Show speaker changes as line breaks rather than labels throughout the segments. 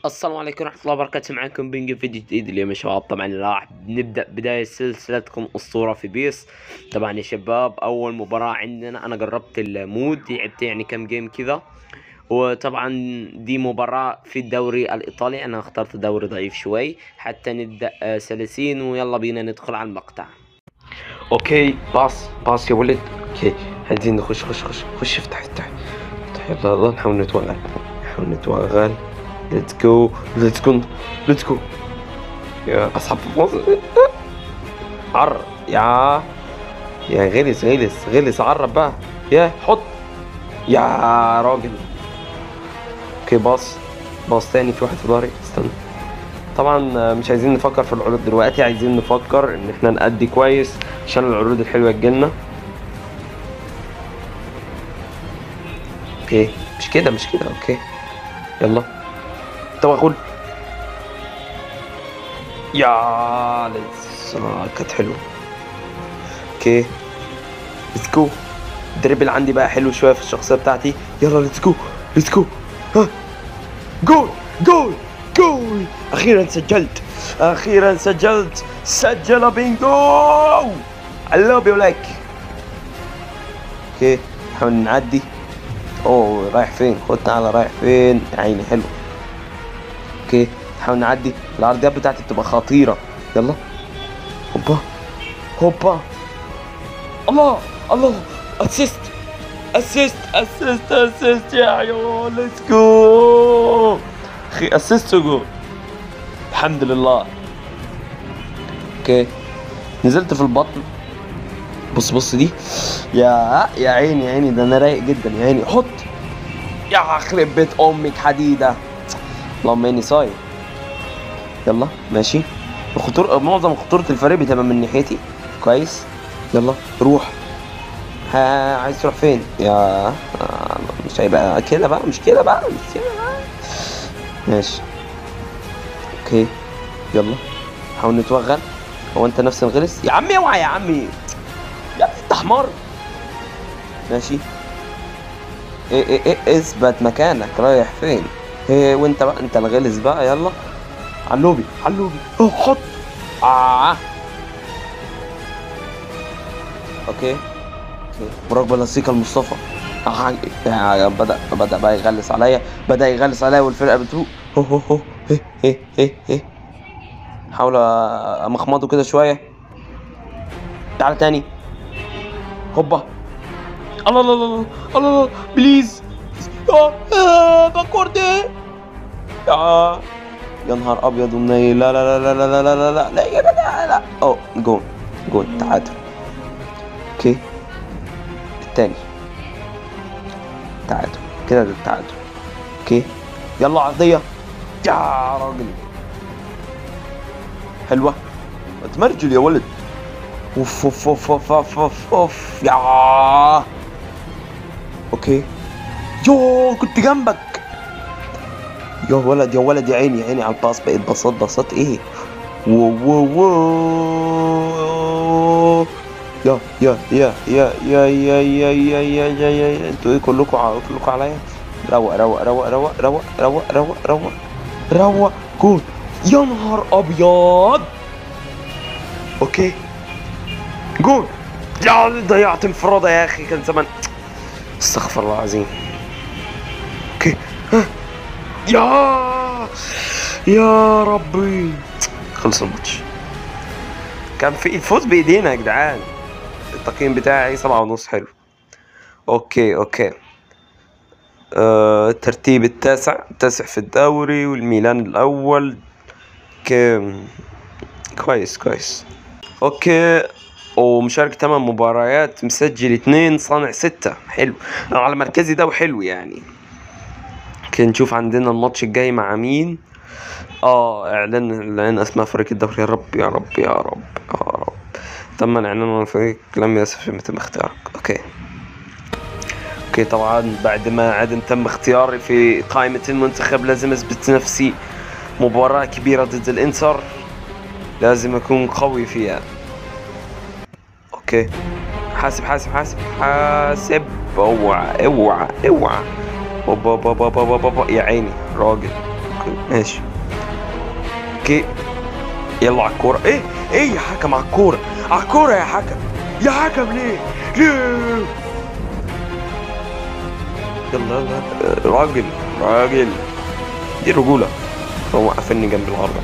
السلام عليكم ورحمة الله وبركاته معكم بنجي فيديو جديد اليوم يا شباب طبعا راح نبدأ بداية سلسلتكم أسطورة في بيس طبعا يا شباب أول مباراة عندنا أنا جربت المود لعبت يعني كم جيم كذا وطبعا دي مباراة في الدوري الإيطالي أنا اخترت دوري ضعيف شوي حتى نبدأ آه، سلسين ويلا بينا ندخل على المقطع
اوكي باص باص يا ولد اوكي عايزين نخش خش خش خش افتح افتح افتح يلا يلا نحاول نتوغل نحاول نتوغل ليتس جو ليتس جو ليتس جو يا اصحاب مصر عر يا يا غلس غلس غلس عرب بقى يا حط يا راجل اوكي باص باص تاني في واحد في ظهري استنى طبعا آه، مش عايزين نفكر في العروض دلوقتي عايزين نفكر ان احنا نأدي كويس عشان العروض الحلوه تجيلنا اوكي مش كده مش كده اوكي يلا توغل يا لسه كانت حلوه اوكي ليتس جو الدريبل عندي بقى حلو شويه في الشخصيه بتاعتي يلا ليتس جو ليتس جو ها جول جول جول اخيرا سجلت اخيرا سجلت سجل بينجو I love you like اوكي نحاول نعدي اوه رايح فين خد تعالى رايح فين يا عيني حلو اوكي نحاول نعدي العرضيات بتاعتي بتبقى خطيرة يلا هوبا هوبا الله الله اسيست اسيست اسيست اسيست يا عيون ليتس جو اخي اسيست وجول الحمد لله اوكي نزلت في البطن بص بص دي يا يا عيني يا عيني ده انا رايق جدا يا عيني حط يا خرب بيت امك حديده اللهم اني صايم يلا ماشي الخطور معظم خطورة الفريق بتبقى من ناحيتي كويس يلا روح ها عايز تروح فين يا آه، مش هيبقى كده بقى مش كده بقى مش كده بقى ماشي اوكي يلا حاول نتوغل هو انت نفس الغلس يا عمي اوعى يا عمي يا ابني انت حمار ماشي ايه ايه ايه اثبت مكانك رايح فين ايه وانت بقى انت الغلس بقى يلا علوبي علوبي اه حط اه اوكي اوكي مراقبة لصيقة المصطفى آه، آه، بدأ بدأ بقى يغلس عليا بدأ يغلس عليا والفرقة بتروق هو هو هو هيه هيه هيه هيه حاول امخمضه كده شوية تعالى تاني هوبا الله الله الله الله الله الله بليز اه آه، باكوردي يا يا نهار ابيض ومنيل لا لا لا لا لا لا لا لا لا يا لا لا لا اوه جون جون تعادل اوكي التاني تعادل كده ده التعادل اوكي يلا عرضية يا راجل حلوة اتمرجل يا ولد اوف اوف اوف اوف اوف اوف, أوف. يا اوكي يو كنت جنبك يا ولد يا ولد يا عيني يا عيني على الباص بقيت باصات باصات ايه وو وو وو يا يا يا يا يا يا يا يا يا يا يا انتوا ايه كلكم ع- كلكم عليا روق روق روق روق روق روق روق روق روق جول يا نهار ابيض اوكي جول يا ضيعت انفرادة يا اخي كان زمان استغفر الله العظيم اوكي ها. يا يا ربي خلص الماتش كان في الفوز بايدينا يا جدعان التقييم بتاعي سبعة ونص حلو اوكي اوكي آه الترتيب التاسع التاسع في الدوري والميلان الاول كم كويس كويس اوكي ومشارك 8 مباريات مسجل اتنين صانع ستة حلو أنا على مركزي ده وحلو يعني اوكي نشوف عندنا الماتش الجاي مع مين اه اعلان اعلان اسماء فريق الدوري يا رب يا رب يا رب يا رب تم الاعلان عن الفريق لم يسف يتم اختيارك اوكي اوكي طبعا بعد ما عدم تم اختياري في قائمة المنتخب لازم اثبت نفسي مباراة كبيرة ضد الانتر لازم اكون قوي فيها اوكي حاسب حاسب حاسب حاسب اوعى اوعى اوعى اوبا اوبا اوبا اوبا اوبا يا عيني راجل اوكي ماشي اوكي يلا على الكورة ايه ايه يا حكم على الكورة على الكورة يا حكم يا حكم ليه ليه يلا يلا آه، راجل راجل دي رجولة هو قفلني جنب العارضة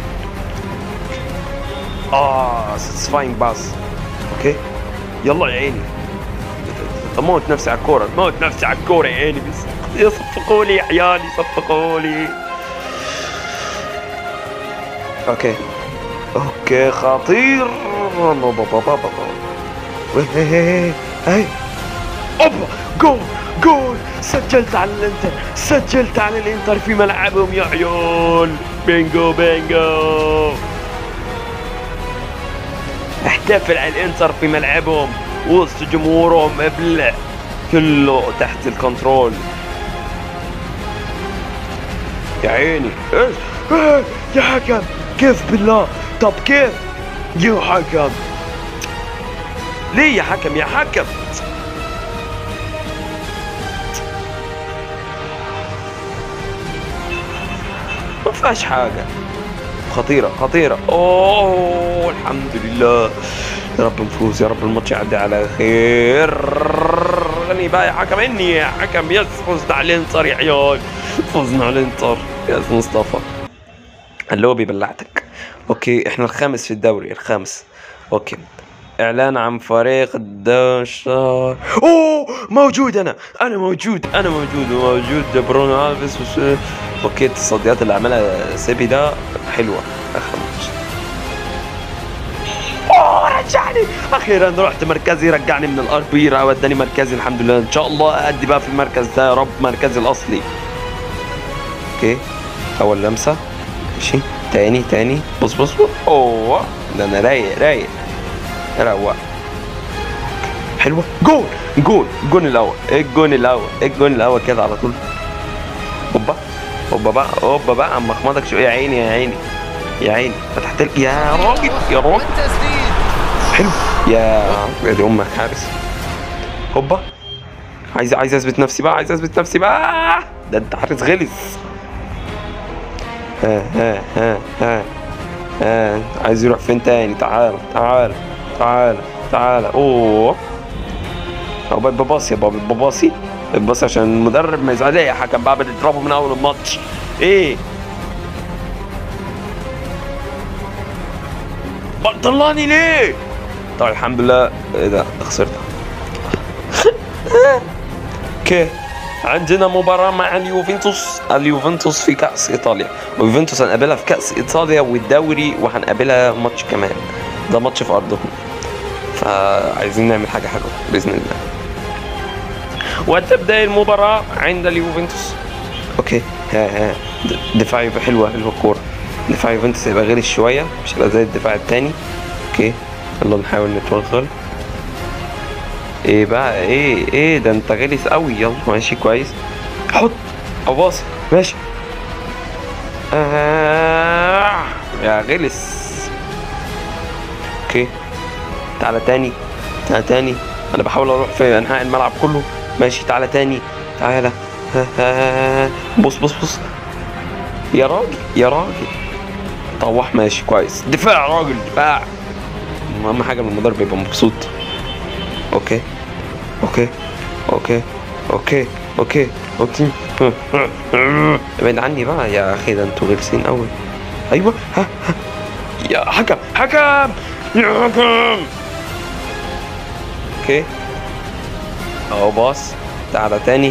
اه ساتسفاينج باس اوكي يلا يا عيني اموت نفسي على الكورة اموت نفسي على الكورة يا عيني بس يصفقوا لي يا عيالي صفقوا لي اوكي اوكي خطير بابا بابا بابا هي هي اوبا جول جول سجلت على الانتر سجلت على الانتر في ملعبهم يا عيال بينجو بينجو احتفل على الانتر في ملعبهم وسط جمهورهم ابلع كله تحت الكنترول يا عيني ايش إيه؟ يا حكم كيف بالله طب كيف يا حكم ليه يا حكم يا حكم ما فيهاش حاجة خطيرة خطيرة اوه الحمد لله يا رب نفوز يا رب الماتش يعدي على خير غني بقى يا حكم اني يا حكم يس فزنا على الانتر يا عيال فزنا على الانتر يا مصطفى اللوبي بلعتك اوكي احنا الخامس في الدوري الخامس اوكي اعلان عن فريق الدوشة اوه موجود انا انا موجود انا موجود موجود برونو الفيس وس- اوكي التصديات اللي عملها سيبي ده حلوه اخر ماتش اوه رجعني اخيرا رحت مركزي رجعني من الار بي وداني مركزي الحمد لله ان شاء الله ادي بقى في المركز ده يا رب مركزي الاصلي اوكي اول لمسه ماشي تاني تاني بص بص بص. اوه ده انا رايق رايق روق حلوه جول جول الجون الاول الجون الاول الجون الاول كده على طول هوبا هوبا بقى هوبا بقى اما اخمضك شويه يا عيني يا عيني يا عيني فتحت لك يا راجل يا راجل
والتسديد
حلو يا يا دي امك حارس هوبا عايز عايز اثبت نفسي بقى عايز اثبت نفسي بقى ده انت حارس غلس ها ها ها ها ها عايز يروح فين تاني تعال تعال تعال تعال اوه هو بقى بباصي يا بابا بباصي بباصي عشان المدرب ما يزعل يا حكم بقى بنضربه من اول الماتش ايه طلعني ليه؟ طيب الحمد لله ايه ده خسرت اوكي عندنا مباراة مع اليوفنتوس اليوفنتوس في كأس إيطاليا واليوفنتوس هنقابلها في كأس إيطاليا والدوري وهنقابلها ماتش كمان ده ماتش في أرضهم فعايزين نعمل حاجة حلوة بإذن الله وتبدأ المباراة عند اليوفنتوس اوكي ها ها د- دفاع يبقى حلوة حلوة الكورة دفاع يوفنتوس هيبقى غير شوية مش هيبقى زي الدفاع التاني اوكي يلا نحاول نتوغل ايه بقى ايه ايه ده انت غلس قوي يلا ماشي كويس حط او باص ماشي آه يا غلس اوكي تعالى تاني تعالى تاني انا بحاول اروح في انحاء الملعب كله ماشي تعالى تاني تعالى ها ها ها. بص بص بص يا راجل يا راجل طوح ماشي كويس دفاع يا راجل دفاع اهم حاجه ان المدرب يبقى مبسوط اوكي اوكي اوكي اوكي اوكي اوكي ابعد عني بقى يا اخي ده انتوا غلسين قوي ايوه ها ها يا حكم حكم يا حكم اوكي اهو باص تعالى تاني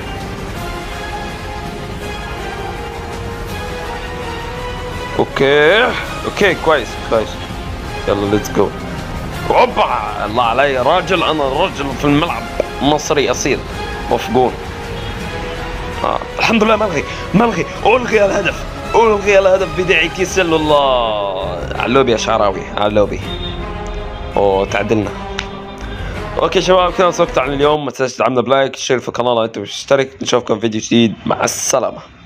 اوكي اوكي كويس كويس يلا ليتس جو اوبا الله علي راجل انا راجل في الملعب مصري اصيل اوف جون آه. الحمد لله ملغي ملغي الغي الهدف الغي الهدف بداعي كيسل الله على اللوبي يا شعراوي على اللوبي اوه تعدلنا اوكي شباب كذا وقت عن اليوم ما تنساش تدعمنا بلايك تشترك في القناه لو انت مش مشترك نشوفكم في فيديو جديد مع السلامه